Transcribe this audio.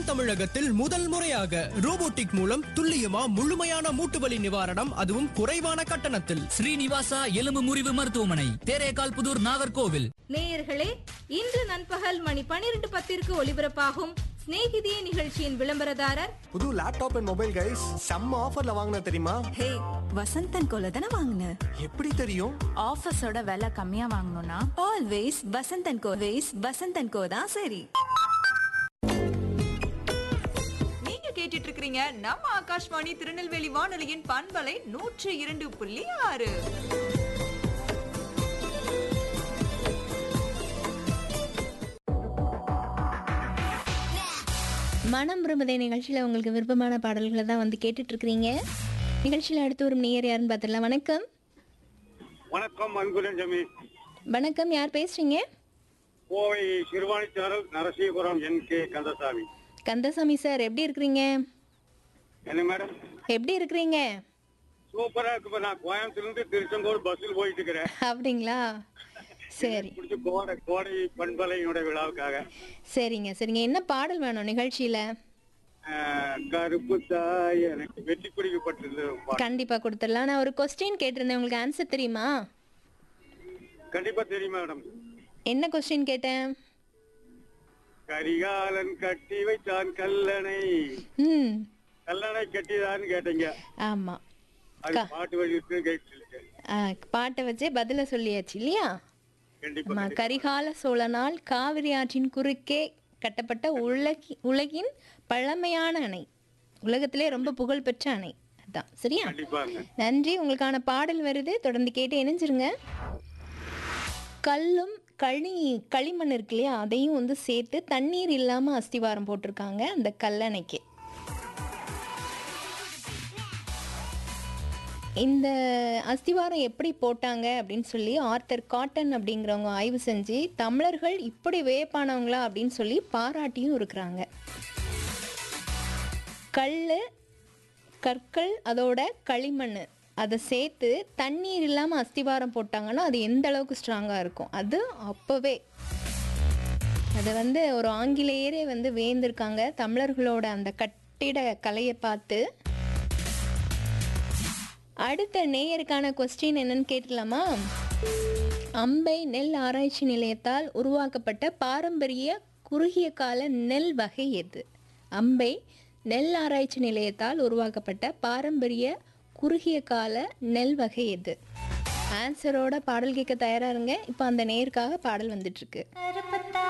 தென் தமிழகத்தில் முதல் முறையாக ரோபோட்டிக் மூலம் துல்லியமா முழுமையான மூட்டு வலி நிவாரணம் அதுவும் குறைவான கட்டணத்தில் ஸ்ரீனிவாசா எலும்பு முறிவு மருத்துவமனை தேரேகால் புதூர் நாகர்கோவில் நேயர்களே இன்று நண்பகல் மணி பனிரெண்டு பத்திற்கு ஒலிபரப்பாகும் சிநேகிதியே நிகழ்ச்சியின் விளம்பரதாரர் புது லேப்டாப் அண்ட் மொபைல் கைஸ் செம்ம ஆஃபர்ல வாங்கின தெரியுமா ஹே வசந்தன் கோல தானே வாங்கின எப்படி தெரியும் ஆஃபீஸோட விலை கம்மியா வாங்கணும்னா always Vasanthan co ways Vasanthan co தான் சரி நீங்க கேட்டுட்டு இருக்கிறீங்க நம்ம ஆகாஷ்வாணி திருநெல்வேலி வானொலியின் பண்பலை நூற்று இரண்டு புள்ளி ஆறு மனம் விரும்புதே நிகழ்ச்சியில் உங்களுக்கு விருப்பமான பாடல்களை தான் வந்து கேட்டுட்டு இருக்கிறீங்க நிகழ்ச்சியில் அடுத்து ஒரு நேயர் யாருன்னு பார்த்துடலாம் வணக்கம் வணக்கம் அன்புடன் ஜமி வணக்கம் யார் பேசுறீங்க Kovai Siruvanicharal Narasinghapuram N K Kandasamy Kandasamy sir எப்படி இருக்கிறீங்க என்ன மேடம் எப்படி இருக்கிறீங்க சூப்பரா இருக்கு இப்ப நான் கோயம்புத்தூர்ல இருந்து திருச்செங்கோடு பஸ்ஸில் போயிட்டு இருக்கிறேன் அப்படிங்களா சரி பிடிச்ச கோடை கோடை பண்பலையினுடைய விழாவுக்காக சரிங்க சரிங்க என்ன பாடல் வேணும் நிகழ்ச்சியில் ஆஹ், கருப்பு தாய் எனக்கு வெற்றி குடிக்கப்பட்டிருந்தது பா- கண்டிப்பாக கொடுத்துடலாம் நான் ஒரு கொஸ்டின் கேட்டிருந்தேன் உங்களுக்கு ஆன்சர் தெரியுமா கண்டிப்பா தெரியும் மேடம் என்ன கொஸ்டின் கேட்டேன் கரிகாலன் கட்டி வைத்தான் கல்லணை ம் கல்லணை கட்டிதான்னு கேட்டீங்க ஆமாம் அது பாட்டு வழி இருக்கு கேட்டு பாட்டை வச்சே பதிலை சொல்லியாச்சு இல்லையா கண்டிப்பா ஆமா கரிகால சோழனால் காவிரி ஆற்றின் குறுக்கே கட்டப்பட்ட உலகி உலகின் பழமையான அணை உலகத்திலே ரொம்ப புகழ்பெற்ற அணை அதான் சரியா கண்டிப்பாங்க நன்றி உங்களுக்கான பாடல் வருது தொடர்ந்து கேட்டு இணைஞ்சிருங்க கல்லும் களி களிமண் இருக்கு இல்லையா அதையும் வந்து சேர்த்து தண்ணீர் இல்லாமல் அஸ்திவாரம் போட்டிருக்காங்க அந்த கல்லணைக்கு இந்த அஸ்திவாரம் எப்படி போட்டாங்க அப்படின்னு சொல்லி ஆர்த்தர் காட்டன் அப்படிங்கிறவங்க ஆய்வு செஞ்சு தமிழர்கள் இப்படி வியப்பானவங்களா அப்படின்னு சொல்லி பாராட்டியும் இருக்கிறாங்க கல் கற்கள் அதோட களிமண் அதை சேர்த்து தண்ணீர் இல்லாமல் அஸ்திவாரம் போட்டாங்கன்னா அது எந்த அளவுக்கு ஸ்ட்ராங்காக இருக்கும் அது அப்போவே அது வந்து ஒரு ஆங்கிலேயரே வந்து வேந்திருக்காங்க தமிழர்களோட அந்த கட்டிட கலையை பார்த்து அடுத்த நேயருக்கான கொஸ்டின் என்னன்னு கேட்கலாமா அம்பை நெல் ஆராய்ச்சி நிலையத்தால் உருவாக்கப்பட்ட பாரம்பரிய குறுகிய கால நெல் வகை எது அம்பை நெல் ஆராய்ச்சி நிலையத்தால் உருவாக்கப்பட்ட பாரம்பரிய குறுகிய கால நெல் வகை எது ஆன்சரோட பாடல் கேட்க தயாரா இருங்க இப்போ அந்த நேருக்காக பாடல் வந்துட்டு இருக்கு